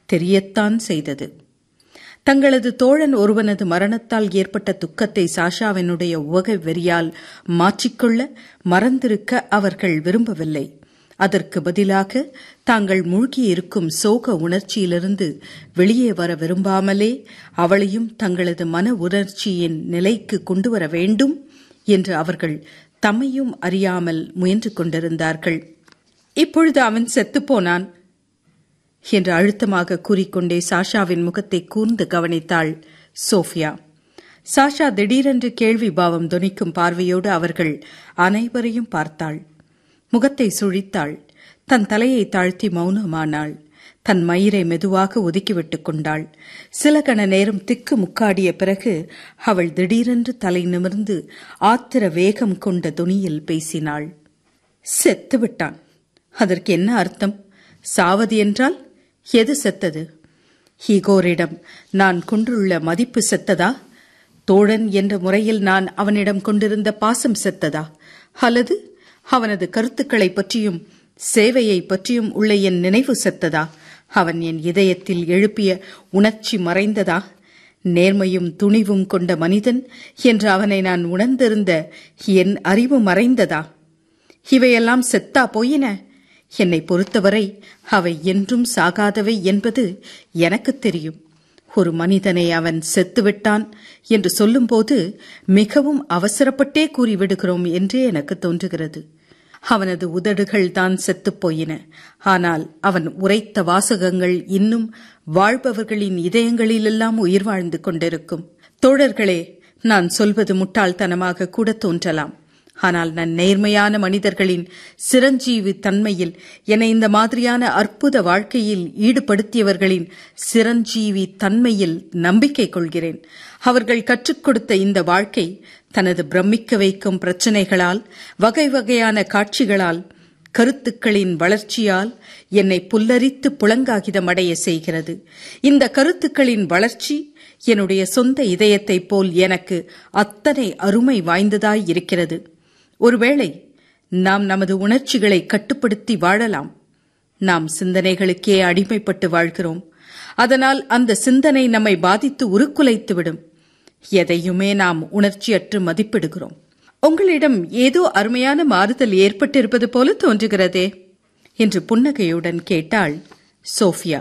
தெரியத்தான் செய்தது தங்களது தோழன் ஒருவனது மரணத்தால் ஏற்பட்ட துக்கத்தை சாஷாவினுடைய உவகை வெறியால் மாற்றிக்கொள்ள மறந்திருக்க அவர்கள் விரும்பவில்லை அதற்கு பதிலாக தாங்கள் மூழ்கியிருக்கும் சோக உணர்ச்சியிலிருந்து வெளியே வர விரும்பாமலே அவளையும் தங்களது மன உணர்ச்சியின் நிலைக்கு கொண்டு வர வேண்டும் என்று அவர்கள் தம்மையும் அறியாமல் முயன்று கொண்டிருந்தார்கள் இப்பொழுது அவன் செத்துப்போனான் என்று அழுத்தமாக கூறிக்கொண்டே சாஷாவின் முகத்தை கூர்ந்து கவனித்தாள் சோஃபியா சாஷா திடீரென்று கேள்வி பாவம் துணிக்கும் பார்வையோடு அவர்கள் அனைவரையும் பார்த்தாள் முகத்தை சுழித்தாள் தன் தலையை தாழ்த்தி மௌனமானாள் தன் மயிரை மெதுவாக ஒதுக்கிவிட்டுக் கொண்டாள் சில கண நேரம் திக்கு முக்காடிய பிறகு அவள் திடீரென்று தலை நிமிர்ந்து ஆத்திர வேகம் கொண்ட துணியில் பேசினாள் செத்து விட்டான் அதற்கு என்ன அர்த்தம் சாவது என்றால் எது செத்தது ஹீகோரிடம் நான் கொண்டுள்ள மதிப்பு செத்ததா தோழன் என்ற முறையில் நான் அவனிடம் கொண்டிருந்த பாசம் செத்ததா அல்லது அவனது கருத்துக்களை பற்றியும் சேவையை பற்றியும் உள்ள என் நினைவு செத்ததா அவன் என் இதயத்தில் எழுப்பிய உணர்ச்சி மறைந்ததா நேர்மையும் துணிவும் கொண்ட மனிதன் என்று அவனை நான் உணர்ந்திருந்த என் அறிவு மறைந்ததா இவையெல்லாம் செத்தா போயின என்னை பொறுத்தவரை அவை என்றும் சாகாதவை என்பது எனக்கு தெரியும் ஒரு மனிதனை அவன் செத்துவிட்டான் என்று சொல்லும்போது மிகவும் அவசரப்பட்டே கூறிவிடுகிறோம் என்றே எனக்கு தோன்றுகிறது அவனது உதடுகள் தான் செத்துப் போயின ஆனால் அவன் உரைத்த வாசகங்கள் இன்னும் வாழ்பவர்களின் இதயங்களிலெல்லாம் உயிர் வாழ்ந்து கொண்டிருக்கும் தோழர்களே நான் சொல்வது முட்டாள்தனமாக கூட தோன்றலாம் ஆனால் நான் நேர்மையான மனிதர்களின் சிரஞ்சீவி தன்மையில் என்னை இந்த மாதிரியான அற்புத வாழ்க்கையில் ஈடுபடுத்தியவர்களின் சிரஞ்சீவி தன்மையில் நம்பிக்கை கொள்கிறேன் அவர்கள் கற்றுக் கொடுத்த இந்த வாழ்க்கை தனது பிரமிக்க வைக்கும் பிரச்சனைகளால் வகை வகையான காட்சிகளால் கருத்துக்களின் வளர்ச்சியால் என்னை புல்லரித்து புலங்காகிதமடைய செய்கிறது இந்த கருத்துக்களின் வளர்ச்சி என்னுடைய சொந்த இதயத்தைப் போல் எனக்கு அத்தனை அருமை வாய்ந்ததாய் இருக்கிறது ஒருவேளை நாம் நமது உணர்ச்சிகளை கட்டுப்படுத்தி வாழலாம் நாம் சிந்தனைகளுக்கே அடிமைப்பட்டு வாழ்கிறோம் அதனால் அந்த சிந்தனை நம்மை பாதித்து உருக்குலைத்துவிடும் எதையுமே நாம் உணர்ச்சியற்று மதிப்பிடுகிறோம் உங்களிடம் ஏதோ அருமையான மாறுதல் ஏற்பட்டிருப்பது போல தோன்றுகிறதே என்று புன்னகையுடன் கேட்டாள் சோஃபியா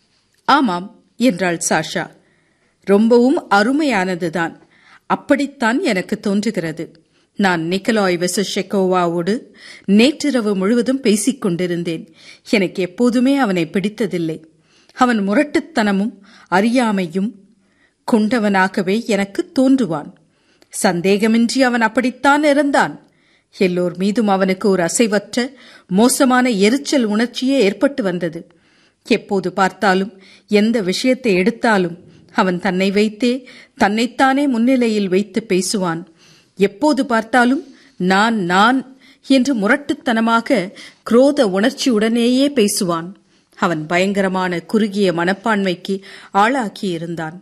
ஆமாம் என்றாள் சாஷா ரொம்பவும் அருமையானதுதான் அப்படித்தான் எனக்கு தோன்றுகிறது நான் நிக்கலாய் வெசஷெக்கோவாவோடு நேற்றிரவு முழுவதும் பேசிக் கொண்டிருந்தேன் எனக்கு எப்போதுமே அவனை பிடித்ததில்லை அவன் முரட்டுத்தனமும் அறியாமையும் கொண்டவனாகவே எனக்கு தோன்றுவான் சந்தேகமின்றி அவன் அப்படித்தான் இருந்தான் எல்லோர் மீதும் அவனுக்கு ஒரு அசைவற்ற மோசமான எரிச்சல் உணர்ச்சியே ஏற்பட்டு வந்தது எப்போது பார்த்தாலும் எந்த விஷயத்தை எடுத்தாலும் அவன் தன்னை வைத்தே தன்னைத்தானே முன்னிலையில் வைத்து பேசுவான் எப்போது பார்த்தாலும் நான் நான் என்று முரட்டுத்தனமாக குரோத உணர்ச்சியுடனேயே பேசுவான் அவன் பயங்கரமான குறுகிய மனப்பான்மைக்கு ஆளாக்கியிருந்தான்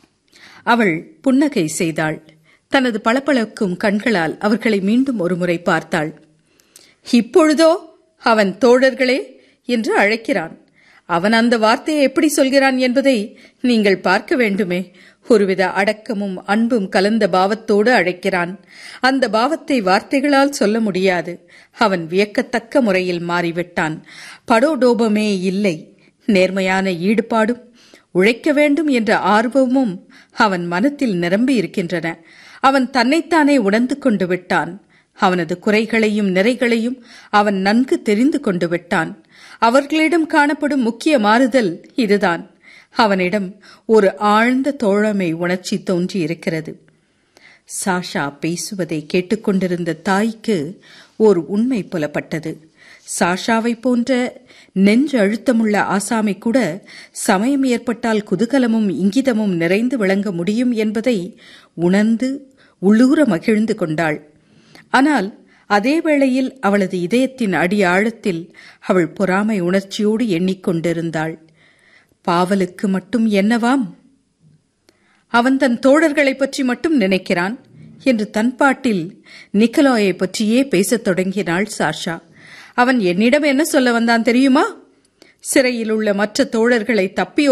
அவள் புன்னகை செய்தாள் தனது பளபளக்கும் கண்களால் அவர்களை மீண்டும் ஒருமுறை பார்த்தாள் இப்பொழுதோ அவன் தோழர்களே என்று அழைக்கிறான் அவன் அந்த வார்த்தையை எப்படி சொல்கிறான் என்பதை நீங்கள் பார்க்க வேண்டுமே ஒருவித அடக்கமும் அன்பும் கலந்த பாவத்தோடு அழைக்கிறான் அந்த பாவத்தை வார்த்தைகளால் சொல்ல முடியாது அவன் வியக்கத்தக்க முறையில் மாறிவிட்டான் படோடோபமே இல்லை நேர்மையான ஈடுபாடும் உழைக்க வேண்டும் என்ற ஆர்வமும் அவன் மனத்தில் நிரம்பி இருக்கின்றன அவன் தன்னைத்தானே உணர்ந்து கொண்டு விட்டான் அவனது குறைகளையும் நிறைகளையும் அவன் நன்கு தெரிந்து கொண்டு விட்டான் அவர்களிடம் காணப்படும் முக்கிய மாறுதல் இதுதான் அவனிடம் ஒரு ஆழ்ந்த தோழமை உணர்ச்சி தோன்றி இருக்கிறது சாஷா பேசுவதை கேட்டுக்கொண்டிருந்த தாய்க்கு ஒரு உண்மை புலப்பட்டது சாஷாவை போன்ற நெஞ்சு அழுத்தமுள்ள ஆசாமி கூட சமயம் ஏற்பட்டால் குதூகலமும் இங்கிதமும் நிறைந்து விளங்க முடியும் என்பதை உணர்ந்து உள்ளூர மகிழ்ந்து கொண்டாள் ஆனால் அதே வேளையில் அவளது இதயத்தின் அடி ஆழத்தில் அவள் பொறாமை உணர்ச்சியோடு எண்ணிக்கொண்டிருந்தாள் பாவலுக்கு மட்டும் என்னவாம் அவன் தன் தோழர்களைப் பற்றி மட்டும் நினைக்கிறான் என்று தன் பாட்டில் நிக்கலாயை பற்றியே பேசத் தொடங்கினாள் சாஷா அவன் என்னிடம் என்ன சொல்ல வந்தான் தெரியுமா சிறையில் உள்ள மற்ற தோழர்களை தப்பி